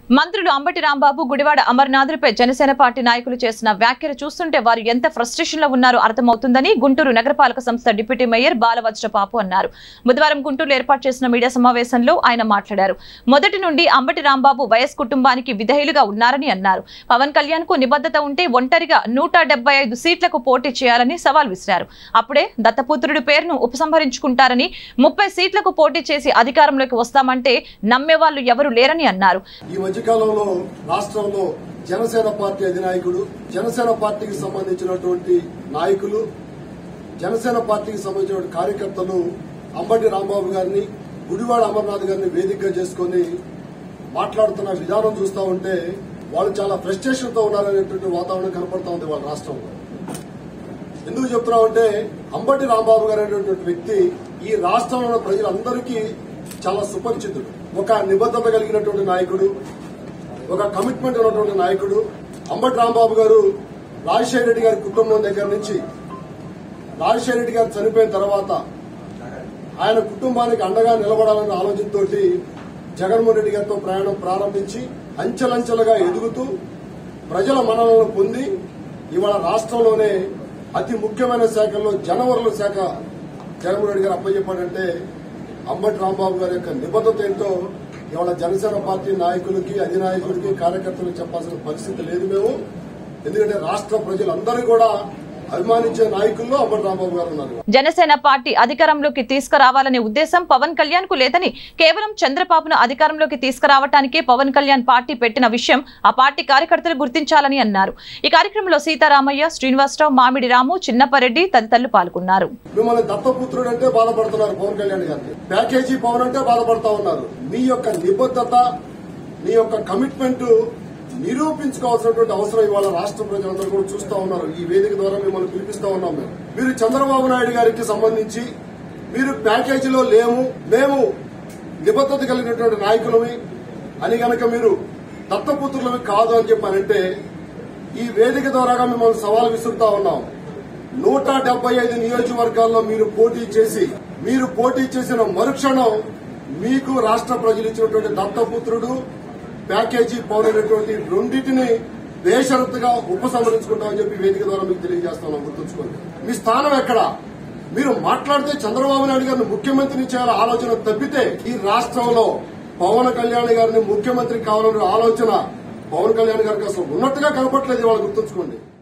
మంత్రులు అంబటి రాంబాబు గుడివాడ అమర్నాథులపై జనసేన పార్టీ నాయకులు చేసిన వ్యాఖ్యలు చూస్తుంటే వారు ఎంత ఫ్రస్ట్రేషన్ లో ఉన్నారో అర్థమవుతుందని గుంటూరు నగరపాలక సంస్థ డిప్యూటీ మేయర్ బాలవజ్రపాపు అన్నారు బుధవారం గుంటూరులో ఏర్పాటు చేసిన మీడియా సమావేశంలో ఆయన మాట్లాడారు మొదటి నుండి అంబటి రాంబాబు వైఎస్ కుటుంబానికి విధేయులుగా ఉన్నారని అన్నారు పవన్ కళ్యాణ్ కు నిబద్ధత ఉంటే ఒంటరిగా నూట డెబ్బై ఐదు సీట్లకు పోటీ చేయాలని సవాల్ విసిరారు అప్పుడే దత్తపుత్రుడి పేరును ఉపసంహరించుకుంటారని ముప్పై సీట్లకు పోటీ చేసి అధికారంలోకి వస్తామంటే నమ్మేవాళ్లు ఎవరు లేరని అన్నారు ఈ మధ్యకాలంలో రాష్ట్రంలో జనసేన పార్టీ అధినాయకుడు జనసేన పార్టీకి సంబంధించినటువంటి నాయకులు జనసేన పార్టీకి సంబంధించిన కార్యకర్తలు అంబటి రాంబాబు గారిని గుడివాడ అమర్నాథ్ గారిని వేదికగా చేసుకుని మాట్లాడుతున్న విధానం చూస్తా ఉంటే వాళ్ళు చాలా ఫ్రస్ట్రేషన్ తో ఉన్నారనేటువంటి వాతావరణం కనపడతా ఉంది వాళ్ళ రాష్ట్రంలో ఎందుకు చెప్తున్నామంటే అంబటి రాంబాబు గారు అనేటువంటి వ్యక్తి ఈ రాష్ట్రంలో ఉన్న ప్రజలందరికీ చాలా సుపరిచితుడు ఒక నిబద్ధత కలిగినటువంటి నాయకుడు ఒక కమిట్మెంట్ ఉన్నటువంటి నాయకుడు అంబటి రాంబాబు గారు రాజశేఖర రెడ్డి గారి కుటుంబం దగ్గర నుంచి రాజశేఖర రెడ్డి గారు చనిపోయిన తర్వాత ఆయన కుటుంబానికి అండగా నిలబడాలన్న ఆలోచనతోటి జగన్మోహన్ రెడ్డి గారితో ప్రయాణం ప్రారంభించి అంచెలంచెలుగా ఎదుగుతూ ప్రజల మనలను పొంది ఇవాళ రాష్ట్రంలోనే అతి ముఖ్యమైన శాఖల్లో జనవరుల శాఖ జగన్మోహన్ రెడ్డి గారు అప్పచెప్పాడంటే అంబటి రాంబాబు గారి యొక్క నిబద్ధత ఏంటో ఇవాళ జనసేన పార్టీ నాయకులకి అధినాయకులకి కార్యకర్తలకు చెప్పాల్సిన పరిస్థితి లేదు మేము ఎందుకంటే రాష్ట్ర ప్రజలందరూ కూడా అభిమానించే నాయకుల్లో అంబటి రాంబాబు గారు ఉన్నారు జనసేన పార్టీ అధికారంలోకి తీసుకురావాలనే ఉద్దేశం పవన్ కళ్యాణ్ కు లేదని కేవలం చంద్రబాబును అధికారంలోకి తీసుకురావటానికే పవన్ కళ్యాణ్ పార్టీ పెట్టిన విషయం ఆ పార్టీ కార్యకర్తలు గుర్తించాలని అన్నారు ఈ కార్యక్రమంలో సీతారామయ్య శ్రీనివాసరావు మామిడి రాము చిన్నపరెడ్డి తదితరులు పాల్గొన్నారు మిమ్మల్ని దత్తపుత్రుడు అంటే బాధపడుతున్నారు పవన్ కళ్యాణ్ గారిని ప్యాకేజీ పవన్ అంటే బాధపడతా ఉన్నారు మీ యొక్క నిబద్ధత మీ యొక్క కమిట్మెంట్ నిరూపించుకోవాల్సినటువంటి అవసరం ఇవాళ రాష్ట్ర ప్రజలందరూ కూడా చూస్తా ఉన్నారు ఈ వేదిక ద్వారా మిమ్మల్ని పిలిపిస్తా ఉన్నాం మేము మీరు చంద్రబాబు నాయుడు గారికి సంబంధించి మీరు ప్యాకేజీలో లేము మేము నిబద్ధత కలిగినటువంటి నాయకులమి అని గనక మీరు దత్తపుత్రులవి కాదు అని చెప్పానంటే ఈ వేదిక ద్వారాగా మిమ్మల్ని సవాల్ విసురుతా ఉన్నాం నూట డెబ్బై ఐదు నియోజకవర్గాల్లో మీరు పోటీ చేసి మీరు పోటీ చేసిన మరుక్షణం మీకు రాష్ట్ర ప్రజలు ఇచ్చినటువంటి దత్తపుత్రుడు ప్యాకేజీ పౌరైనటువంటి రెండింటిని బేషరతుగా ఉపసంహరించుకుంటామని చెప్పి వేదిక ద్వారా మీకు తెలియజేస్తున్నాం గుర్తుంచుకోండి మీ స్థానం ఎక్కడ మీరు మాట్లాడితే చంద్రబాబు నాయుడు గారిని ముఖ్యమంత్రిని చేయాల ఆలోచన తప్పితే ఈ రాష్ట్రంలో పవన్ కళ్యాణ్ గారిని ముఖ్యమంత్రి కావాలనే ఆలోచన పవన్ కళ్యాణ్ గారికి అసలు ఉన్నట్టుగా కనపట్లేదు ఇవాళ గుర్తుంచుకోండి